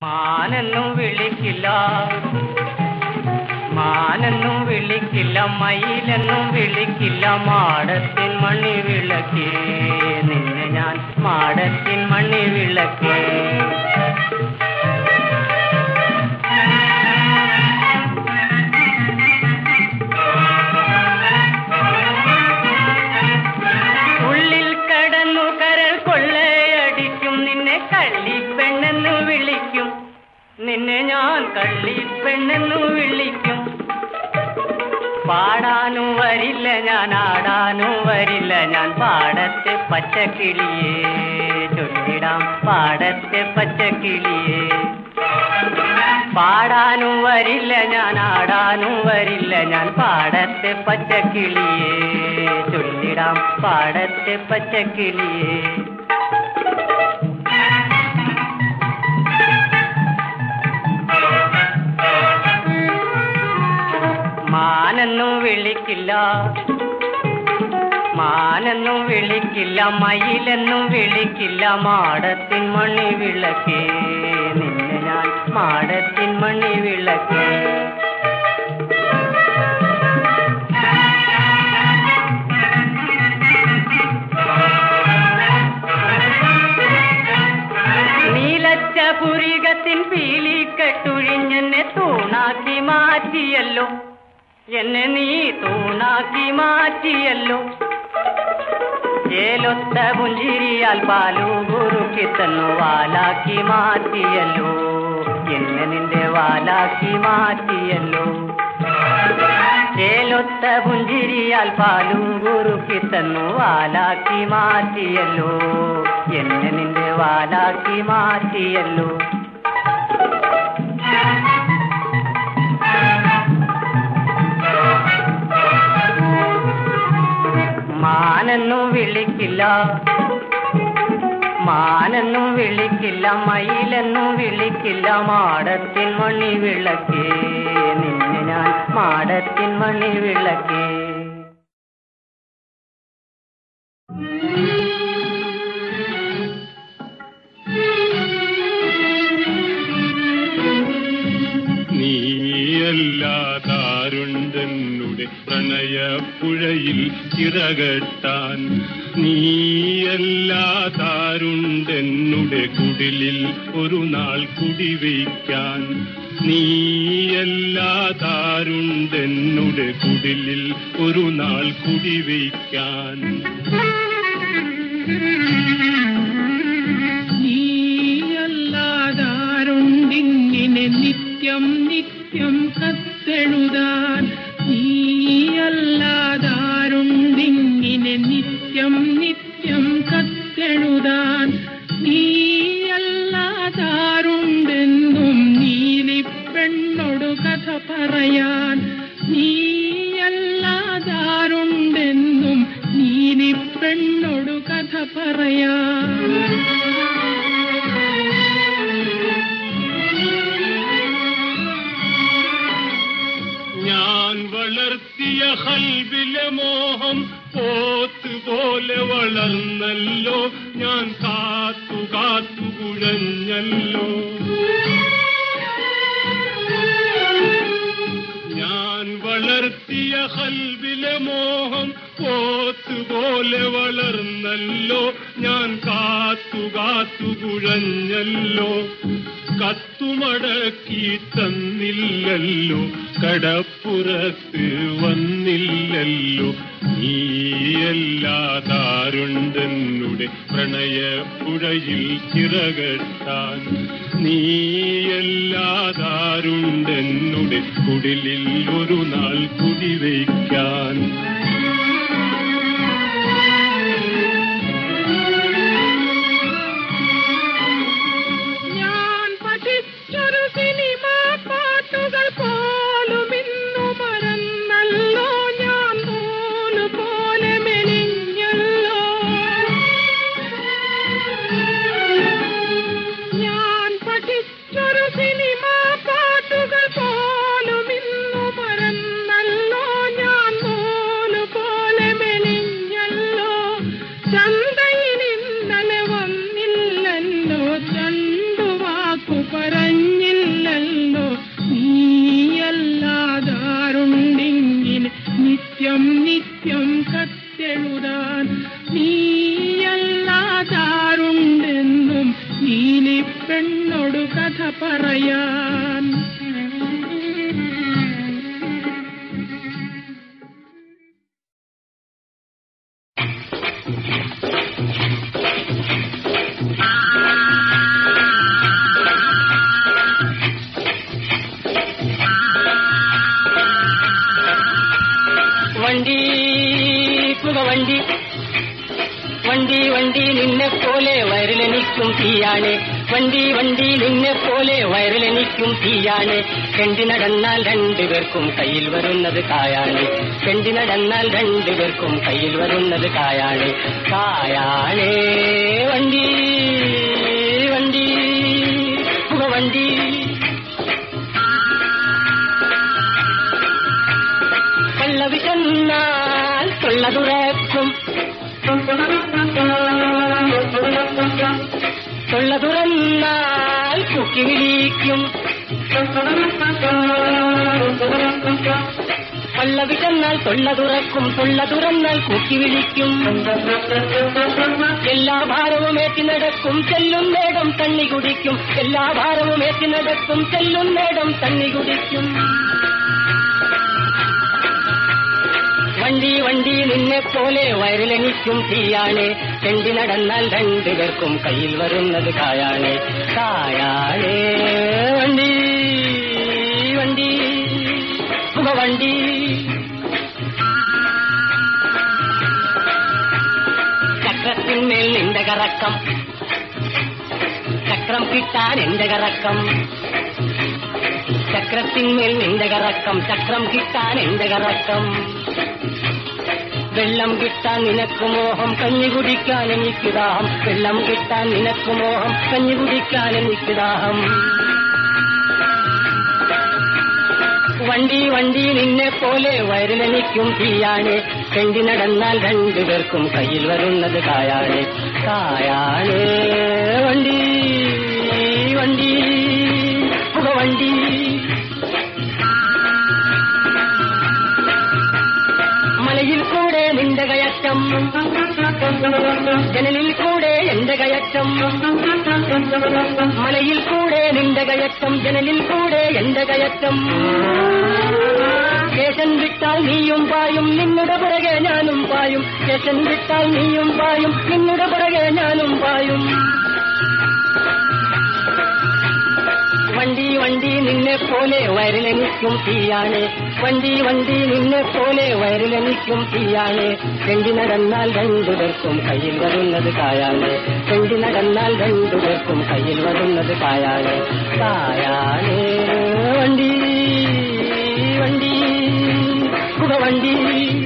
മാനെന്നും വിളിക്കില്ല മാനെന്നും വിളിക്കില്ല മയിലെന്നും വിളിക്കില്ല മാടത്തിൻ മണി വിളക്കേ നിന്നെ ഞാൻ മാടത്തിൻ മണി വിളക്കേ ഉള്ളിൽ കടന്നു കരൾ കൊള്ളയടിക്കും നിന്നെ കള്ളിപ്പെണ്ണെന്നു വിളിക്കും നിന്നെ ഞാൻ കള്ളിപ്പെണ്ണെന്നു വിളിക്കും പാടാനും വരില്ല ഞാൻ ആടാനും വരില്ല ഞാൻ പാടത്തെ പച്ചക്കിളിയേ ചൊല്ലിടാം പാടത്തെ പച്ചക്കിളിയേ പാടാനും വരില്ല ഞാൻ ആടാനും വരില്ല ഞാൻ പാടത്തെ പച്ചക്കിളിയേ ചൊല്ലിടാം പാടത്തെ പച്ചക്കിളിയേ മാനെന്നും വിളിക്കില്ല മാനെന്നും വിളിക്കില്ല മയിലെന്നും വിളിക്കില്ല മാടത്തിൻ മണി വിളക്കേ നിന്നെ ഞാൻ മാടത്തിൻ മണി വിളക്കേ നീലച്ച പുരികത്തിൻ പീലി കെട്ടുഴിഞ്ഞെന്നെ തൂണാക്കി മാറ്റിയല്ലോ എന്നെ നീ തൂണാക്കി മാറ്റിയല്ലോ ചേലൊത്ത പുഞ്ചിരിയാൽ പാലു കുറുക്കി തന്നു വാലാക്കി മാറ്റിയല്ലോ എന്നെ നിന്റെ വാലാക്കി മാറ്റിയല്ലോ ചേലൊത്ത പുഞ്ചിരിയാൽ പാലു കുറുക്കി തന്നു വാലാക്കി മാറ്റിയല്ലോ എന്നെ നിന്റെ വാലാക്കി മാറ്റിയല്ലോ മാനെന്നും വിളിക്കില്ല മാനെന്നും വിളിക്കില്ല മയിലെന്നും വിളിക്കില്ല മാടത്തിൻ മണി വിളക്കേ നിന്നെ ഞാൻ മാടത്തിൻ മണി വിളക്കേ നീയല്ലാതാരുണ്ടെന്നുടെ പ്രണയപ്പുഴയിൽ ചിറകെട്ടാൻ നീയല്ലാതാരുണ്ടെന്നുടെ കുടിലിൽ ഒരു നാൾ കുടിവയ്ക്കാൻ നീയല്ലാതാരുണ്ടെന്നുടെ കുടിലിൽ ഒരു നാൾ കുടിവയ്ക്കാൻ നീയല്ലാതാരുണ്ടിങ്ങനെ നിത്യം നിത്യം കത്തെഴുതാൻ നീയല്ലാതാരുണ്ടിങ്ങനെ നിത്യം നിത്യം കത്തെഴുതാൻ നീയല്ലാതാരുണ്ടെന്നും നീലിപ്പെണ്ണോടു കഥ പറയാൻ നീയല്ലാതാരുണ്ടെന്നും നീലിപ്പെണ്ണോടു കഥ പറയാൻ ഞാൻ വളർത്തിയ ഹൽബിലെ മോഹം പോത്തുപോലെ വളർന്നല്ലോ ഞാൻ കാത്തു കാത്തു കുഴഞ്ഞല്ലോ ഞാൻ വളർത്തിയ ഹൽബിലെ മോഹം പോത്തുപോലെ വളർന്നല്ലോ ഞാൻ കാത്തു കാത്തു കുഴഞ്ഞല്ലോ കത്തുമടക്കി തന്നില്ലല്ലോ കടപ്പുറത്ത് വന്നില്ലല്ലോ നീയല്ലാതാരുണ്ടെന്നുടെ പ്രണയപ്പുഴയിൽ ചിറകെട്ടാൻ നീയല്ലാതാരുണ്ടെന്നുടെ കുടിലിൽ ഒരു നാൾ കുടിവയ്ക്കാൻ ഞാൻ പഠിച്ചൊരു സിനിമ പാട്ടുകൾ പോലും ഇന്നു മറന്നല്ലോ ഞാൻ നൂല് പോലെ മെലിഞ്ഞല്ലോ ഞാൻ പഠിച്ചൊരു സിനിമ പാട്ടുകൾ പോലും ഇന്നു മറന്നല്ലോ ഞാൻ നൂല് പോലെ മെലിഞ്ഞല്ലോ ചന്തയിൽ ഇന്നലെ വന്നില്ലല്ലോ ചണ്ടു വാക്കു പറഞ്ഞു നിന്നോടു കഥ പറയാൻ വണ്ടി പുകവണ്ടി വണ്ടി വണ്ടി നിന്നെ പോലെ വയറിലെനിക്കും തീയാണ് വണ്ടി വണ്ടി നിന്നെ പോലെ വയറിലെനിക്കും തീയാണ് ചെണ്ടി നടന്നാൽ രണ്ടുപേർക്കും കയ്യിൽ വരുന്നത് കായാണ് ചെണ്ടി നടന്നാൽ രണ്ടുപേർക്കും കയ്യിൽ വരുന്നത് കായാണ് കായാണ് വണ്ടി വണ്ടി പുകവണ്ടി പല്ലവി ചെന്നാൽ തൊള്ളതുറക്കും തൊള്ള തുറന്നാൽ കുക്കി വിളിക്കും പല്ലവി ചെന്നാൽ തൊള്ള തുറക്കും തൊള്ള തുറന്നാൽ കുക്കി വിളിക്കും എല്ലാ ഭാരവും ഏറ്റി നടക്കും ചെല്ലും നേടം തണ്ണി കുടിക്കും എല്ലാ ഭാരവും ഏറ്റി നടക്കും ചെല്ലും നേടം തണ്ണി കുടിക്കും വണ്ടി വണ്ടി നിന്നെ പോലെ വയറിലെനിക്കും തീയാണ് ചെണ്ടി നടന്നാൽ രണ്ടുപേർക്കും കയ്യിൽ വരുന്നത് കായാണ് കായാണ് വണ്ടി വണ്ടി വണ്ടി ചക്രത്തിന്മേൽ നിന്റെ കറക്കം ചക്രം കിട്ടാൻ എന്റെ കറക്കം ചക്രത്തിന്മേൽ നിന്റെ കറക്കം ചക്രം കിട്ടാൻ എന്റെ കറക്കം വെള്ളം കിട്ടാൻ നിനക്ക് മോഹം കഞ്ഞി കുടിക്കാൻ എനിക്ക് ദാഹം വെള്ളം കിട്ടാൻ നിനക്ക് മോഹം കഞ്ഞി കുടിക്കാൻ എനിക്ക് ദാഹം വണ്ടി വണ്ടി നിന്നെ പോലെ വയറിലെനിക്കും തീയാണ് ചെണ്ടി നടന്നാൽ രണ്ടുപേർക്കും കയ്യിൽ വരുന്നത് കായാണ് കായാണ് വണ്ടി വണ്ടി പുകവണ്ടി മലയിൽ കൂടെ നിന്റെ കയറ്റം ജനലിൽ കൂടെ എന്റെ കയറ്റം മലയിൽ കൂടെ നിന്റെ കയറ്റം ജനലിൽ കൂടെ എന്റെ കയറ്റം സ്റ്റേഷൻ വിട്ടാൽ നീയും പായും നിന്നുടെ പുറകെ ഞാനും പായും സ്റ്റേഷൻ വിട്ടാൽ നീയും പായും നിന്നുടെ പുറകെ ഞാനും പായും വണ്ടി വണ്ടി നിന്നെ പോലെ വയറിലെനിക്കും തീയാണ് വണ്ടി വണ്ടി നിന്നെ പോലെ വയറിലെനിക്കും തീയാണ് ചെണ്ടി നടന്നാൽ രണ്ടുപേർക്കും കയ്യിൽ വരുന്നത് കായാണ് ചെണ്ടി നടന്നാൽ രണ്ടുപേർക്കും കയ്യിൽ വരുന്നത് കായാണ് കായാണ് വണ്ടി വണ്ടി പുകവണ്ടി